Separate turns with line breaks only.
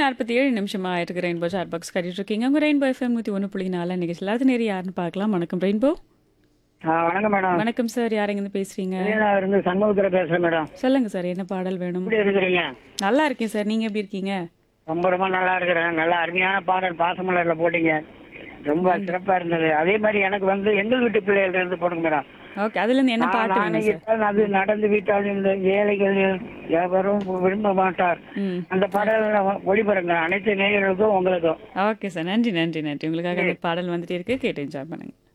நாற்பத்தி ஏழு நிமிஷமா ஆயிருக்கு ரெயின்போ சாட் பாக்ஸ் கட்டிட்டு இருக்கீங்க உங்க ரெயின்போ எஃப்எம் நூற்றி ஒன்று புள்ளி நாலு நிகழ்ச்சி அது நேரம் யாருன்னு பார்க்கலாம் வணக்கம் ரெயின்போ
ஆ, வணக்கம் மேடம்
வணக்கம் சார் யாருங்க பேசுறீங்க
நான் இருந்து சண்முகத்துல பேசுறேன் மேடம்
சொல்லுங்க சார் என்ன பாடல் வேணும்
எப்படி இருக்கிறீங்க
நல்லா இருக்கேன் சார் நீங்க எப்படி இருக்கீங்க
ரொம்ப ரொம்ப நல்லா இருக்கிறேன் நல்லா அருமையான பாடல் பாசமலர்ல போட்டீங்க ரொம்ப சிறப்பா இருந்தது அதே மாதிரி எனக்கு வந்து எங்கள் வீட்டு பிள்ளைகள் இருந்து போடுங்க மேடம்
ஓகே அதுல இருந்து என்ன பாட்டு
நானே
வேணும் சார்
இருந்தால் அது நடந்து விட்டால் இந்த ஏழைகள் எவரும் விரும்ப மாட்டார்
ம்
அந்த பாடல் ஒளிபரங்க அனைத்து நேயர்களுக்கும் உங்களுக்கும்
ஓகே சார் நன்றி நன்றி நன்றி உங்களுக்காக அந்த பாடல் வந்துட்டே இருக்கு கேட்டு என்ஜாய் பண்ணுங்க